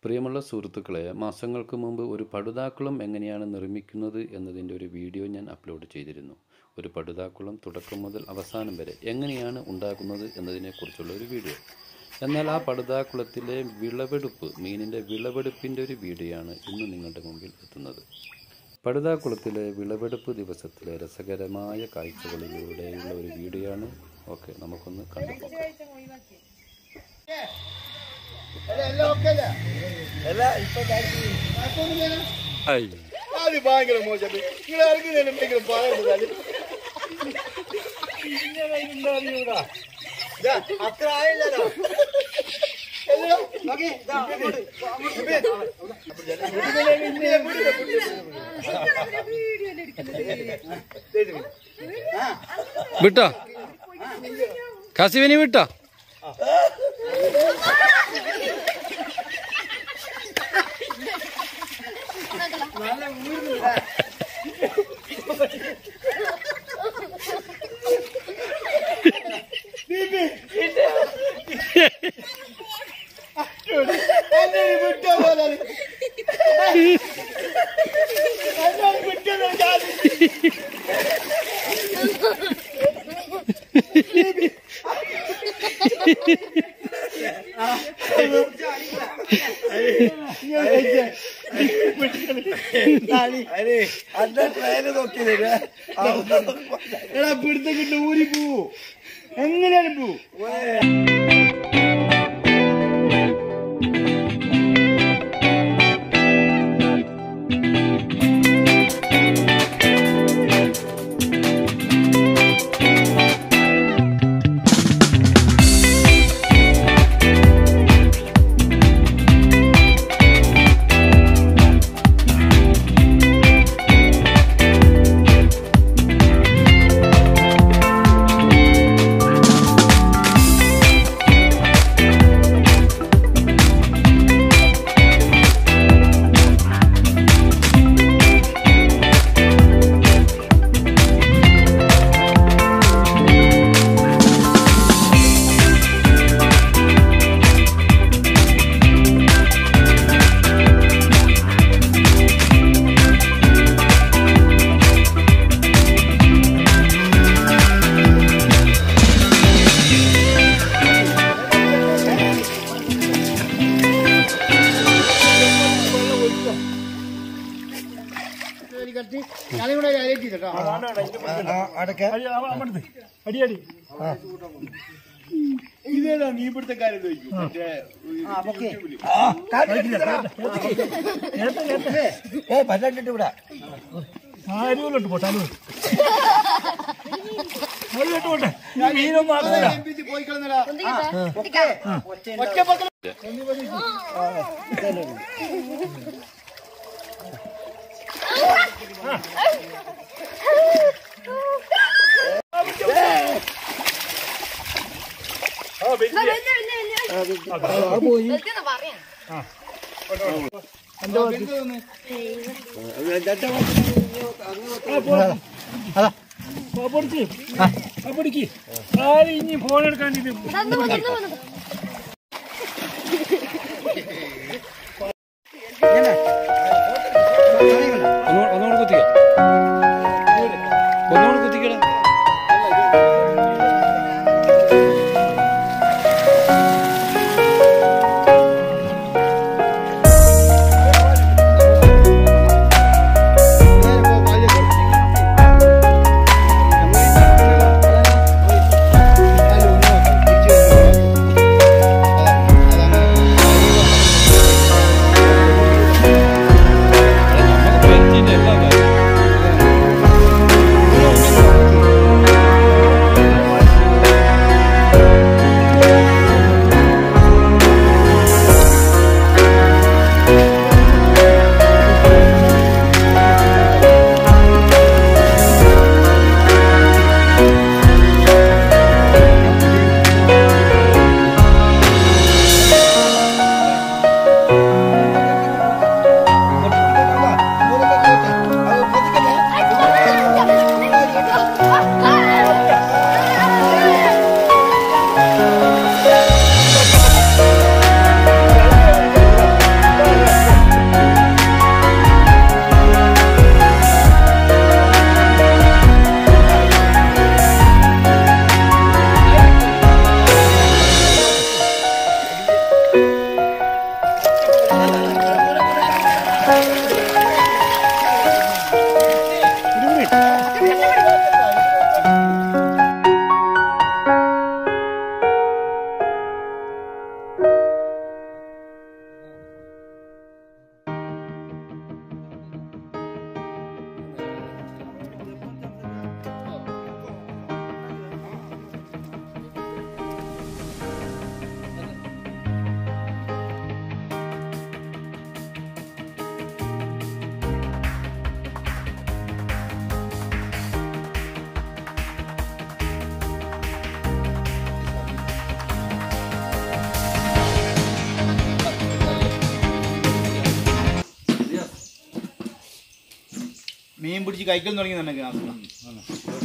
പ്രിയമുള്ള സുഹൃത്തുക്കളെ മാസങ്ങൾക്ക് മുമ്പ് ഒരു പടുതാക്കുളം എങ്ങനെയാണ് നിർമ്മിക്കുന്നത് എന്നതിൻ്റെ ഒരു വീഡിയോ ഞാൻ അപ്ലോഡ് ചെയ്തിരുന്നു ഒരു പടുതാക്കുളം തുടക്കം മുതൽ അവസാനം വരെ എങ്ങനെയാണ് ഉണ്ടാക്കുന്നത് എന്നതിനെക്കുറിച്ചുള്ള ഒരു വീഡിയോ എന്നാൽ ആ പടുതാക്കുളത്തിലെ വിളവെടുപ്പ് മീനിൻ്റെ വിളവെടുപ്പിൻ്റെ ഒരു വീഡിയോയാണ് ഇന്ന് നിങ്ങളുടെ മുമ്പിൽ എത്തുന്നത് പടുതാക്കുളത്തിലെ വിളവെടുപ്പ് ദിവസത്തിലെ രസകരമായ കാഴ്ചകളിലൂടെയുള്ള ഒരു വീഡിയോയാണ് ഓക്കെ നമുക്കൊന്ന് കണ്ടു നോക്കാം അത് ഭയങ്കര മോശം നിങ്ങൾ ഇറങ്ങുന്നതിന് ഭയങ്കര പറയുന്നത് അത്ര ആയില്ലല്ലോ വിട്ടോ കസിവിനി വിട്ടോ എന്നെ വിട്ട പോലെ എന്നെ വിട്ടത് ഞാൻ അന്റെ ട്രെയിന് നോക്കിയത് എടാ പിടുത്തം കിട്ടും ഊരി പോവോ എങ്ങനെയാണ് പോവും ഞാനിവിടെ അയറ്റി കേട്ടോ അടിയടി ഇതേതാ മീൻപിടുത്തക്കാരൻ ചോദിക്കും മറ്റേ യൂട്യൂബില്. ആരുമല്ലോട്ട് പോട്ടെ അലു അതിലോട്ട് പോട്ടെ ഞാൻ മീനൊന്നും ആക്കില്ല MPC പോയി കളഞ്ഞടാ. ഒറ്റപ്പക്കൽ പൊടിക്ക് പൊടിക്ക് ആരും ഇനി ഫോൺ എടുക്കാൻ ഇത് ഒന്നുകൂടെ കുത്തിക്കാം ഒന്നുകൂടെ കുത്തിക്കടാ ആ മീൻ പിടിച്ച് കഴിക്കൽ തുടങ്ങി തന്നെ